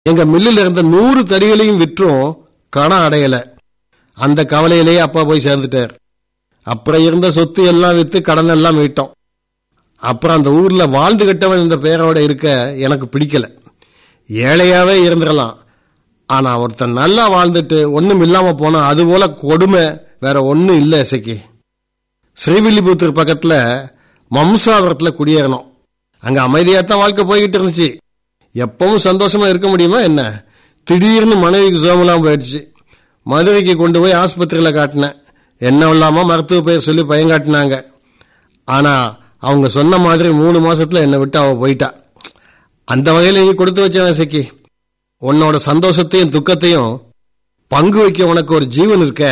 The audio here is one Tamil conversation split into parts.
எங்க மில்லில் இருந்த நூறு தறிகளையும் விற்றும் கணம் அடையல அந்த கவலையிலேயே அப்பா போய் சேர்ந்துட்டார் அப்புறம் இருந்த சொத்து எல்லாம் வித்து கடன் எல்லாம் மீட்டோம் அப்புறம் அந்த ஊர்ல வாழ்ந்து கட்டவன் இந்த பேரோட இருக்க எனக்கு பிடிக்கல ஏழையாவே இருந்துடலாம் ஆனா ஒருத்தன் நல்லா வாழ்ந்துட்டு ஒண்ணும் இல்லாம போனா அது போல கொடுமை வேற ஒண்ணும் இல்லை இசைக்கு ஸ்ரீவில்லிபுத்தூர் பக்கத்துல மம்சாபுரத்துல குடியேறணும் அங்க அமைதியாத்தான் வாழ்க்கை போய்கிட்டு இருந்துச்சு எப்பவும் சந்தோஷமா இருக்க முடியுமா என்ன திடீர்னு மனைவிக்கு சோமலாம் போயிடுச்சு மதுரைக்கு கொண்டு போய் ஆஸ்பத்திரியில் காட்டினேன் என்ன இல்லாம மருத்துவ பெயர் சொல்லி பயங்காட்டினாங்க ஆனா அவங்க சொன்ன மாதிரி மூணு மாசத்துல என்னை விட்டு அவ போயிட்டா அந்த வகையில நீ கொடுத்து வச்சவன் இசைக்கு உன்னோட சந்தோஷத்தையும் துக்கத்தையும் பங்கு வைக்க உனக்கு ஒரு ஜீவன் இருக்க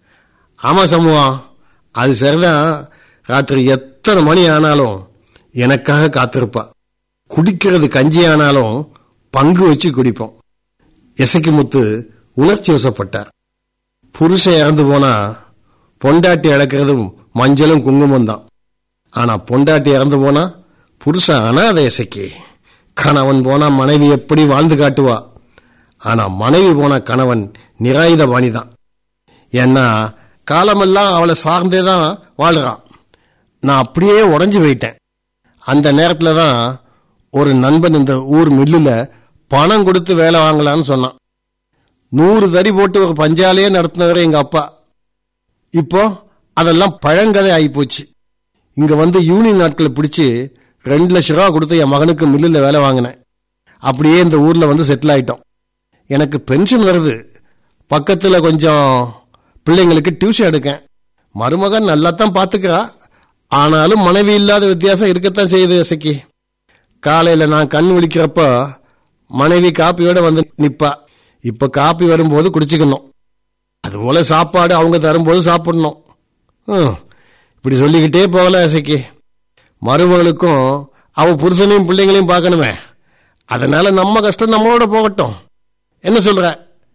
ஆமா சமூகம் அது சரிதான் ராத்திரி எத்தனை மணி ஆனாலும் எனக்காக காத்திருப்பா குடிக்கிறது கஞ்சி ஆனாலும் பங்கு வச்சு குடிப்போம் இசைக்கு முத்து உணர்ச்சி வசப்பட்டார் புருஷன் இறந்து போனா பொண்டாட்டி இழக்கிறதும் மஞ்சளும் குங்குமம் தான் ஆனா பொண்டாட்டி இறந்து போனா புருஷன் அனாதை இசைக்கு கணவன் போனா மனைவி எப்படி வாழ்ந்து காட்டுவா ஆனா மனைவி போன கணவன் நிராயுத பாணிதான் ஏன்னா காலமெல்லாம் அவளை சார்ந்தே தான் வாழ்றான் நான் அப்படியே உடஞ்சு போயிட்டேன் அந்த நேரத்துல தான் ஒரு நண்பன் இந்த ஊர் மில்லுல பணம் கொடுத்து வேலை வாங்கலான்னு சொன்னான் நூறு தறி போட்டு ஒரு பஞ்சாலையே நடத்தினவர் எங்க அப்பா இப்போ அதெல்லாம் பழங்கதை ஆகிப்போச்சு இங்க வந்து யூனியன் நாட்களை பிடிச்சு ரெண்டு லட்ச ரூபா கொடுத்து என் மகனுக்கு மில்லில் வேலை வாங்கினேன் அப்படியே இந்த ஊர்ல வந்து செட்டில் ஆயிட்டோம் எனக்கு பென்ஷன் வருது பக்கத்துல கொஞ்சம் பிள்ளைங்களுக்கு டியூஷன் எடுக்கேன் மருமகன் நல்லா தான் பாத்துக்கிறா ஆனாலும் மனைவி இல்லாத வித்தியாசம் இருக்கத்தான் செய்யுது இசைக்கு காலையில நான் கண் விழிக்கிறப்ப மனைவி காப்பியோட வந்து நிப்பா இப்ப காப்பி வரும்போது குடிச்சுக்கணும் அதுபோல சாப்பாடு அவங்க தரும்போது சாப்பிடணும் ஹம், இப்படி சொல்லிக்கிட்டே போகல இசைக்கு மருமகளுக்கும் அவ புருஷனையும் பிள்ளைங்களையும் பார்க்கணுமே அதனால நம்ம கஷ்டம் நம்மளோட போகட்டும் என்ன சொல்ற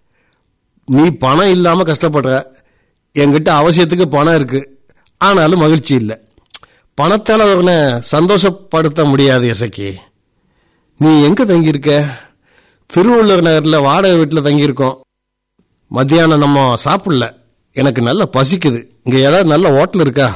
நீ பணம் இல்லாம கஷ்டப்படுற என்கிட்ட அவசியத்துக்கு பணம் இருக்கு ஆனாலும் மகிழ்ச்சி இல்லை பணத்தால அவனை சந்தோஷப்படுத்த முடியாது இசைக்கு நீ எங்க தங்கியிருக்க திருவள்ளூர் நகர்ல வாடகை வீட்டில் தங்கியிருக்கோம் மத்தியானம் நம்ம சாப்பிடல எனக்கு நல்ல பசிக்குது இங்க ஏதாவது நல்ல ஹோட்டல் இருக்கா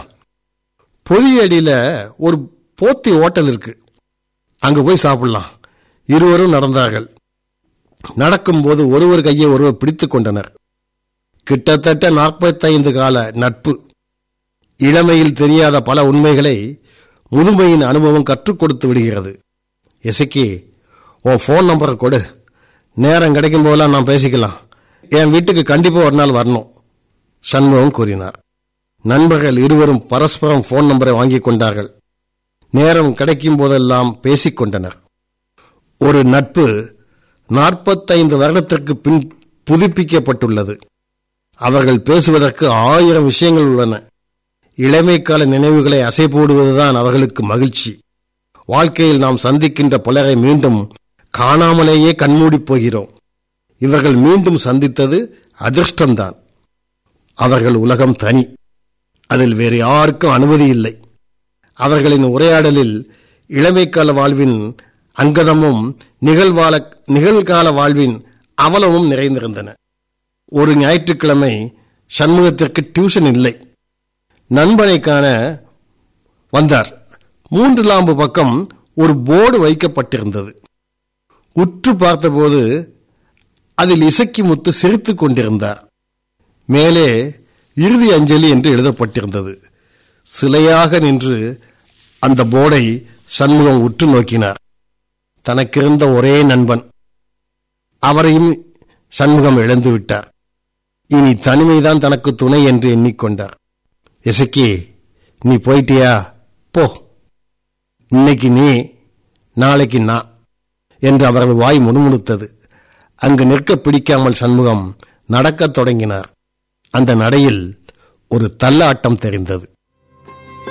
பொதிய அடியில ஒரு போத்தி ஹோட்டல் இருக்கு அங்க போய் சாப்பிடலாம் இருவரும் நடந்தார்கள் நடக்கும்போது ஒருவர் கையை ஒருவர் பிடித்துக் கொண்டனர் கிட்டத்தட்ட நாற்பத்தைந்து கால நட்பு இளமையில் தெரியாத பல உண்மைகளை முதுமையின் அனுபவம் கற்றுக் கொடுத்து விடுகிறது இசைக்கு உன் ஃபோன் நம்பரை கொடு நேரம் கிடைக்கும் போதெல்லாம் நான் பேசிக்கலாம் என் வீட்டுக்கு கண்டிப்பா ஒரு நாள் வரணும் சண்முகம் கூறினார் நண்பர்கள் இருவரும் பரஸ்பரம் ஃபோன் நம்பரை வாங்கிக் கொண்டார்கள் நேரம் கிடைக்கும் போதெல்லாம் பேசிக் கொண்டனர் ஒரு நட்பு நாற்பத்தைந்து வருடத்திற்கு பின் புதுப்பிக்கப்பட்டுள்ளது அவர்கள் பேசுவதற்கு ஆயிரம் விஷயங்கள் உள்ளன இளமைக்கால நினைவுகளை அசை போடுவதுதான் அவர்களுக்கு மகிழ்ச்சி வாழ்க்கையில் நாம் சந்திக்கின்ற பலரை மீண்டும் காணாமலேயே கண்மூடி போகிறோம் இவர்கள் மீண்டும் சந்தித்தது அதிர்ஷ்டம்தான் அவர்கள் உலகம் தனி அதில் வேறு யாருக்கும் அனுமதி இல்லை அவர்களின் உரையாடலில் இளமைக்கால வாழ்வின் அங்கதமும் நிகழ்வால நிகழ்கால வாழ்வின் அவலமும் நிறைந்திருந்தன ஒரு ஞாயிற்றுக்கிழமை சண்முகத்திற்கு டியூஷன் இல்லை நண்பனை காண வந்தார் மூன்று லாம்பு பக்கம் ஒரு போர்டு வைக்கப்பட்டிருந்தது உற்று பார்த்தபோது அதில் இசக்கி முத்து சிரித்துக் கொண்டிருந்தார் மேலே இறுதி அஞ்சலி என்று எழுதப்பட்டிருந்தது சிலையாக நின்று அந்த போர்டை சண்முகம் உற்று நோக்கினார் தனக்கிருந்த ஒரே நண்பன் அவரையும் சண்முகம் இழந்து விட்டார் இனி தனிமைதான் தனக்கு துணை என்று எண்ணிக்கொண்டார் இசக்கி நீ போயிட்டியா போ இன்னைக்கு நீ நாளைக்கு நான் என்று அவரது வாய் முணுமுணுத்தது அங்கு நிற்க பிடிக்காமல் சண்முகம் நடக்கத் தொடங்கினார் அந்த நடையில் ஒரு தள்ளாட்டம் தெரிந்தது